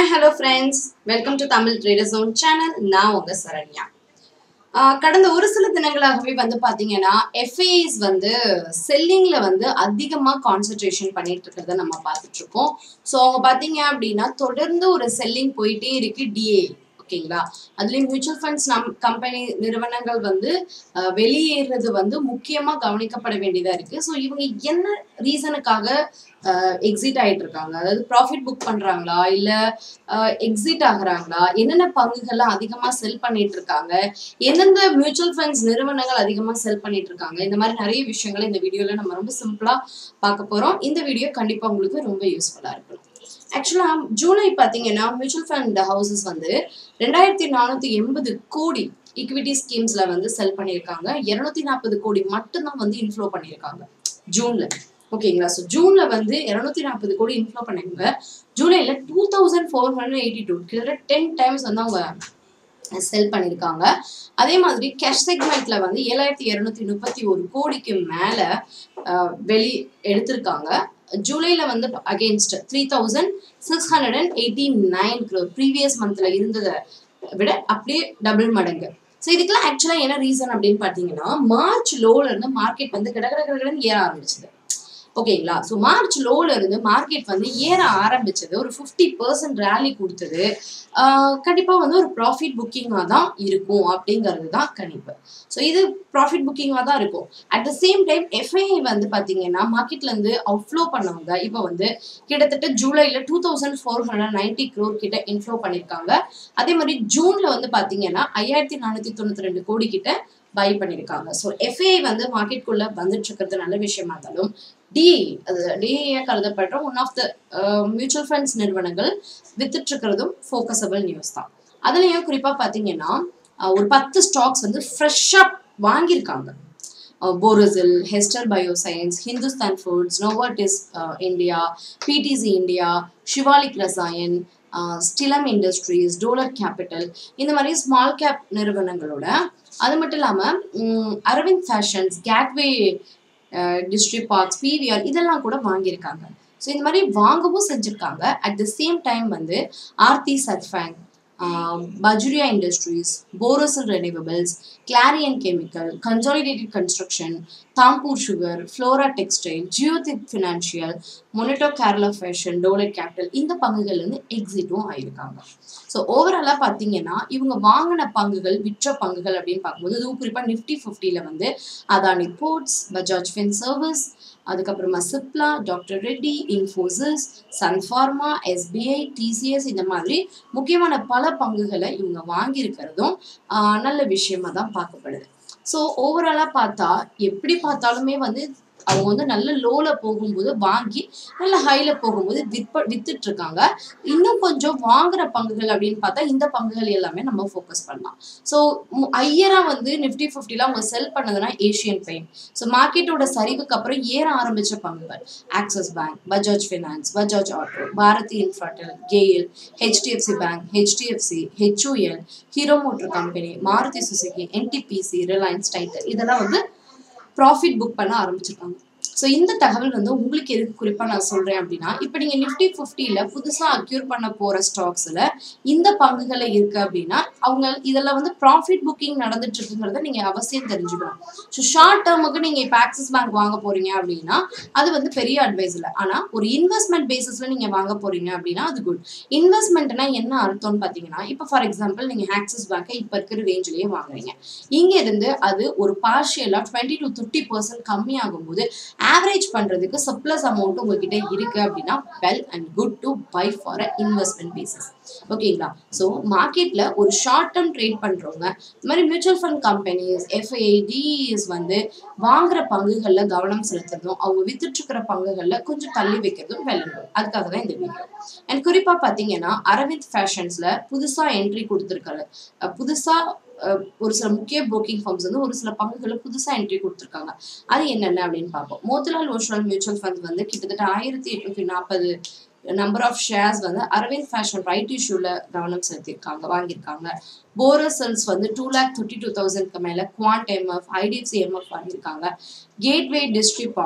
hi hello friends welcome to Tamil trader zone channel நான் உங்க சரண்யா ஆஹ் கடந்த ஒரு சில தினங்களாகவே வந்து பாத்தீங்கன்னா எஃப்ஐஸ் வந்து செல்லிங்ல வந்து அதிகமா கான்சென்ட்ரேஷன் பண்ணிட்டு இருக்கிறத நம்ம பார்த்துட்டு இருக்கோம் ஸோ அவங்க பாத்தீங்க அப்படின்னா தொடர்ந்து ஒரு செல்லிங் போயிட்டே இருக்கு டிஏ ஓகேங்களா அதுலயும் மியூச்சுவல் ஃபண்ட்ஸ் நம் கம்பெனி நிறுவனங்கள் வந்து ஆஹ் வெளியேறது வந்து முக்கியமா கவனிக்கப்பட வேண்டியதா இருக்கு ஸோ இவங்க என்ன ரீசனுக்காக எக்ஸிட் ஆயிட்டு இருக்காங்க அதாவது ப்ராஃபிட் புக் பண்றாங்களா இல்ல எக்ஸிட் ஆகுறாங்களா என்னென்ன பங்குகள்லாம் அதிகமா செல் பண்ணிட்டு இருக்காங்க எந்தெந்த மியூச்சுவல் ஃபண்ட்ஸ் நிறுவனங்கள் அதிகமா செல் பண்ணிட்டு இருக்காங்க இந்த மாதிரி நிறைய விஷயங்களை இந்த வீடியோல நம்ம ரொம்ப சிம்பிளா பார்க்க போறோம் இந்த வீடியோ கண்டிப்பா உங்களுக்கு ரொம்ப யூஸ்ஃபுல்லா இருக்கும் ஆக்சுவலா ஜூலை பாத்தீங்கன்னா மியூச்சுவல் ஃபண்ட் ஹவுசஸ் வந்து ரெண்டாயிரத்தி நானூத்தி எண்பது கோடி ஈக்விட்டி ஸ்கீம்ஸ்ல வந்து செல் பண்ணியிருக்காங்க இருநூத்தி நாற்பது கோடி மட்டும்தான் வந்து இன்ஃப்ளோ பண்ணியிருக்காங்க ஜூன்ல ஓகேங்களா ஸோ ஜூன்ல வந்து இருநூத்தி நாற்பது கோடி இன்ஃப்ளோ பண்ணாங்க ஜூலைல two thousand four hundred eighty two கிட்டத்தட்ட டென் டைம்ஸ் வந்து அவங்க செல் பண்ணியிருக்காங்க அதே மாதிரி கேஷ் செக்மெண்ட்ல வந்து ஏழாயிரத்தி இரநூத்தி முப்பத்தி ஒரு கோடிக்கு மேல அஹ், வெளி எடுத்திருக்காங்க ஜூலைல வந்து against three thousand six hundred and eighty nine previous மந்த்ல இருந்ததை விட அப்படியே டபுள் மடங்கு ஸோ இதுக்கெல்லாம் ஆக்சுவலாக என்ன ரீசன் அப்படின்னு பார்த்தீங்கன்னா மார்ச் லோல இருந்து மார்க்கெட் வந்து கிட கிட கிடன்னு ஏற ஆரம்பிச்சது ஓகேங்களா ஸோ மார்ச் லோல இருந்து மார்க்கெட் வந்து ஏற ஆரம்பிச்சது ஒரு ஃபிஃப்டி பர்சன்ட் ரேலி கொடுத்தது ஆஹ் கண்டிப்பா வந்து ஒரு ப்ராஃபிட் புக்கிங்காக தான் இருக்கும் அப்படிங்கிறது தான் கணிப்பு ஸோ இது ப்ராஃபிட் புக்கிங்காக தான் இருக்கும் at the same time FII வந்து பார்த்தீங்கன்னா மார்க்கெட்ல இருந்து அவுட்ஃப்ளோ பண்ணவங்க இப்போ வந்து கிட்டத்தட்ட ஜூலைல two thousand four hundred ninety crore கிட்ட இன்ஃப்ளோ பண்ணியிருக்காங்க அதே மாதிரி ஜூன்ல வந்து பார்த்தீங்கன்னா ஐயாயிரத்தி நானூற்றி தொண்ணூற்றி ரெண்டு கோடி கிட்ட பை பண்ணியிருக்காங்க ஸோ எஃப்ஐஐ வந்து மார்க்கெட்குள்ள வந்துட்டு இருக்கிறது நல்ல விஷயமா இருந்தாலும் டி அது டிஏ கருதப்படுற one of the mutual funds நிறுவனங்கள் வித்துட்டு இருக்கிறதும் ஃபோக்கஸபிள் நியூஸ் தான் அதுலயும் குறிப்பா பாத்தீங்கன்னா அஹ், ஒரு பத்து ஸ்டாக்ஸ் வந்து ஃப்ரெஷ்ஷா வாங்கியிருக்காங்க Borosil Hester biosciences Hindustan foods Novartis India PTC India Shivalik Rasayan Stylam industries Dolat capital இந்த மாதிரி ஸ்மால் கேப் நிறுவனங்களோட அது மட்டும் இல்லாமல் Arvind fashions gateway distriparks PVR இதெல்லாம் கூட வாங்கியிருக்காங்க ஸோ இந்த மாதிரி வாங்கவும் செஞ்சுருக்காங்க அட் த சேம் டைம் வந்து ஆர்த்தி சத்ஃபேங் Bajoria industries Borosil renewables Clariant chemical consolidated construction Dhampur sugar flora textile Geojit financial Monte Carlo fashion Dolat capital இந்த பங்குகள் வந்து எக்ஸிட்டும் ஆயிருக்காங்க ஸோ ஓவராலாக பார்த்தீங்கன்னா இவங்க வாங்கின பங்குகள் விற்ற பங்குகள் அப்படின்னு பார்க்கும்போது அதுவும் குறிப்பாக நிஃப்டி ஃபிஃப்டியில் வந்து Adani ports Bajaj fin service அதுக்கப்புறமா Cipla doctor Reddy Infosys sun pharma SBI TCS இந்த மாதிரி முக்கியமான பல பங்குகளை இவங்க வாங்கியிருக்கிறதும் ஆஹ், நல்ல விஷயமா தான் பார்க்கப்படுது ஸோ ஓவராலாக பார்த்தா எப்படி பார்த்தாலுமே வந்து அவங்க வந்து நல்ல லோல போகும்போது வாங்கி நல்ல ஹைல போகும்போது விற்ப வித்துட்டு இருக்காங்க இன்னும் கொஞ்சம் வாங்குற பங்குகள் அப்படின்னு பார்த்தா இந்த பங்குகள் எல்லாமே நம்ம ஃபோக்கஸ் பண்ணலாம் ஸோ ஐயரா வந்து நிஃப்டி ஃபிஃப்டில அவங்க செல் பண்ணதுன்னா ஏஷியன் பெயிண்ட் ஸோ மார்க்கெட்டோட சரிவுக்கு அப்புறம் ஏற ஆரம்பிச்ச பங்குகள் Axis bank Bajaj finance Bajaj auto Bharti infratel கேஎல் HDFC bank HDFC HUL hero motor company Maruti Suzuki NTPC Reliance Titan இதெல்லாம் வந்து ப்ராஃபிட் புக் பண்ண ஆரம்பிச்சிருக்காங்க ஸோ இந்த தகவல் வந்து உங்களுக்கு எதுக்கு குறிப்பாக நான் சொல்கிறேன் அப்படின்னா இப்போ நீங்கள் நிஃப்டி ஃபிஃப்டியில் புதுசாக அக்யூர் பண்ண போகிற ஸ்டாக்ஸில் இந்த பங்குகள் இருக்குது அப்படின்னா அவங்க இதெல்லாம் வந்து ப்ராஃபிட் புக்கிங் நடந்துட்டு இருக்குங்கிறத நீங்கள் அவசியம் தெரிஞ்சுக்கணும் ஸோ ஷார்ட் டேர்முக்கு நீங்கள் இப்போ ஆக்சிஸ் பேங்க் வாங்க போகிறீங்க அப்படின்னா அது வந்து பெரிய அட்வைஸ் இல்லை ஆனால் ஒரு இன்வெஸ்ட்மெண்ட் பேசிஸில் நீங்கள் வாங்க போகிறீங்க அப்படின்னா அது குட் இன்வெஸ்ட்மெண்ட்னா என்ன அர்த்தம்னு பார்த்தீங்கன்னா இப்போ ஃபார் எக்ஸாம்பிள் நீங்கள் ஆக்சிஸ் பேங்க்கை இப்போ இருக்கிற ரேஞ்சிலேயே வாங்குறீங்க இங்கே இருந்து அது ஒரு பார்ஷியலாக டுவெண்ட்டி டு ஃபிஃப்டி பர்சன்ட் கம்மியாகும் போது ஆவரேஜ் பண்ணுறதுக்கு சப்ளஸ் அமௌண்ட் உங்ககிட்ட இருக்கு அப்படின்னா well and good to buy for a investment basis ஓகேங்களா ஸோ மார்க்கெட்டில் ஒரு ஷார்ட் டேர்ம் ட்ரேட் பண்ணுறவங்க இந்த மாதிரி மியூச்சுவல் ஃபண்ட் கம்பெனிஸ் எஃப்ஐ டிஇஎஸ் வந்து வாங்குற பங்குகளில் கவனம் செலுத்துறதும் அவங்க வித்துட்டு இருக்கிற பங்குகளில் கொஞ்சம் தள்ளி வைக்கிறதும் வெல் அண்ட் குட் அதுக்காக தான் இந்த வீடியோ அண்ட் குறிப்பாக பார்த்தீங்கன்னா அரவிந்த் ஃபேஷன்ஸில் புதுசாக என்ட்ரி கொடுத்துருக்காரு அஹ் புதுசா அஹ், ஒரு சில முக்கிய புரோக்கிங் ஃபார்ம்ஸ் வந்து ஒரு சில பங்குகளை புதுசா என்ட்ரி கொடுத்துருக்காங்க அது என்னென்ன அப்படின்னு பார்ப்போம் மோத்திலால் ஓஷனல் மியூச்சுவல் ஃபண்ட் வந்து கிட்டத்தட்ட ஆயிரத்தி எட்நூத்தி நாற்பது நம்பர் ஆஃப் ஷேர்ஸ் வந்து அரவிந்த் ஃபேஷன் ரைட் இஷ்யூல கவனம் செலுத்தியிருக்காங்க வாங்கியிருக்காங்க போரசல்ஸ் வந்து டூ லேக் தேர்ட்டி டூ தௌசண்ட்க்கு மேல குவாண்ட் எம்எஃப் ஐடிஎஃப்சி எம்எஃப் வாங்கியிருக்காங்க கேட்வே டிஸ்ட்ரிக் பார்க்ஸ்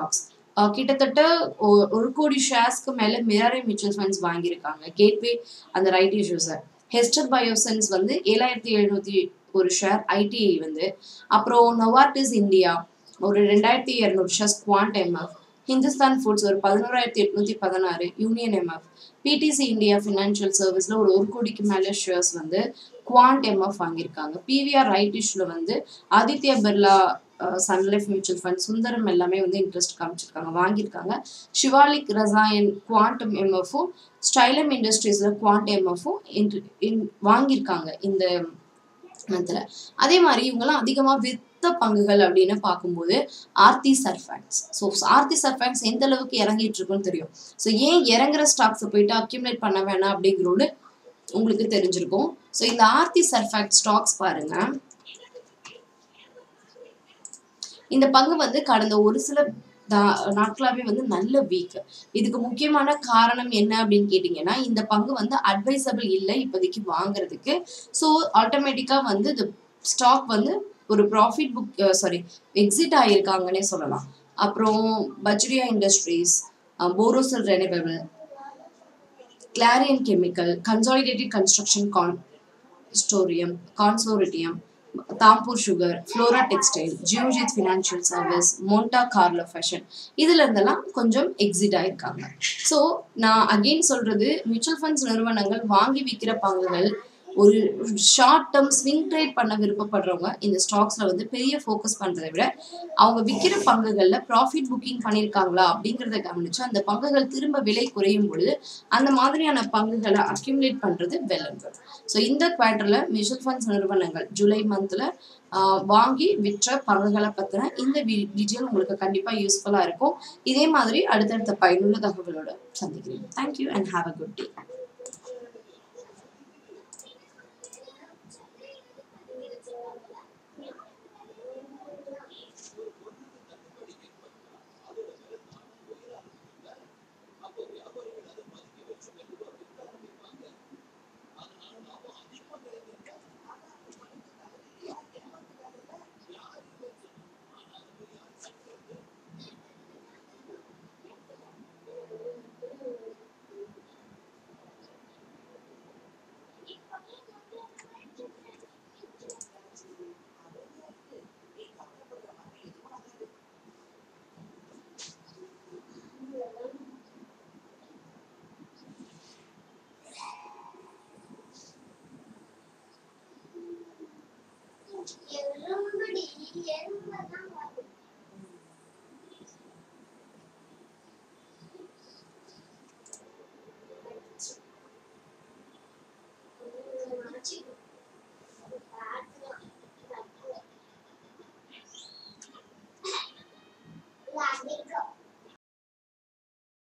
அஹ் கிட்டத்தட்ட ஒ- ஒரு கோடி ஷேர்ஸ்க்கு மேல மிராரே மியூச்சுவல் ஃபண்ட்ஸ் வாங்கியிருக்காங்க கேட்வே அந்த ரைட் இஷ்யூஸை ஹெஸ்டர் பயோசென்ஸ் வந்து ஏழாயிரத்தி எழுநூத்தி ஒரு ஷேர் ஐடிஐ வந்து அப்புறம் நொவார்டிஸ் இந்தியா ஒரு ரெண்டாயிரத்தி இரநூறு shares quant MF Hindustan foods ஒரு பதினோராயிரத்தி எட்நூத்தி பதினாறு union MF PTC India financial சர்வீஸ்ல ஒரு ஒரு கோடிக்கு மேல ஷேர்ஸ் வந்து குவாண்ட் எம்எஃப் வாங்கியிருக்காங்க பிவிஆர் ரைட் இஷ்யூல வந்து Aditya Birla sun life mutual fund Sundaram எல்லாமே வந்து இன்ட்ரெஸ்ட் காமிச்சிருக்காங்க வாங்கியிருக்காங்க ஷிவாலிக் ரசாயன் குவாண்டம் எம்எஃப்பும் ஸ்டைலம் இண்டஸ்ட்ரீஸ்ல குவாண்ட் எம்எஃப்பும் வாங்கியிருக்காங்க இந்த மந்த்ல அதே மாதிரி இவங்கெல்லாம் அதிகமா வித்த பங்குகள் அப்படின்னு பார்க்கும்போது Aarti surfactants so Aarti surfactants எந்த அளவுக்கு இறங்கிட்டு இருக்குன்னு தெரியும் ஸோ ஏன் இறங்குற ஸ்டாக்ஸை போயிட்டு அக்யூமுலேட் பண்ண வேணாம் அப்படிங்கிறது உங்களுக்கு தெரிஞ்சிருக்கும் ஸோ இந்த ஆர்த்தி சர்ஃபேக்ட் ஸ்டாக்ஸ் பாருங்க இந்த பங்கு வந்து கடந்த ஒரு சில தா- நாட்களாவே வந்து நல்ல வீக் இதுக்கு முக்கியமான காரணம் என்ன அப்படின்னு கேட்டிங்கன்னா இந்த பங்கு வந்து அட்வைசபிள் இல்லை இப்போதைக்கு வாங்குறதுக்கு ஸோ ஆட்டோமேட்டிக்கா வந்து இந்த ஸ்டாக் வந்து ஒரு ப்ராஃபிட் புக் சாரி எக்ஸிட் ஆகியிருக்காங்கன்னே சொல்லலாம் அப்புறம் Bajoria industries Borosil renewable Clariant chemical consolidated construction consortium consortium Dhampur sugar flora textile Geojit financial service Monte Carlo fashion இதுல இருந்தெல்லாம் கொஞ்சம் எக்ஸிட் ஆயிருக்காங்க ஸோ நான் அகெயின் சொல்றது மியூச்சுவல் ஃபண்ட்ஸ் நிறுவனங்கள் வாங்கி விற்கிற பங்குகள் ஒரு ஷார்ட் டேர்ம் ஸ்விங் ட்ரேட் பண்ண விருப்பப்படுறவங்க இந்த ஸ்டாக்ஸ்ல வந்து பெரிய ஃபோக்கஸ் பண்றதை விட அவங்க விற்கிற பங்குகள்ல ப்ராஃபிட் புக்கிங் பண்ணியிருக்காங்களா அப்படிங்கிறத கவனிச்சு அந்த பங்குகள் திரும்ப விலை குறையும் பொழுது அந்த மாதிரியான பங்குகளை அக்யூமுலேட் பண்றது வெல் அண்ட் குட் ஸோ இந்த குவார்டர்ல மியூச்சுவல் ஃபண்ட்ஸ் நிறுவனங்கள் ஜூலை மந்த்ல வாங்கி விற்ற பங்குகளை பத்தின இந்த டீட்டெயில் உங்களுக்கு கண்டிப்பா யூஸ்ஃபுல்லா இருக்கும் இதே மாதிரி அடுத்தடுத்த பயனுள்ள தகவலோட சந்திக்கிறேன் thank you and have a good day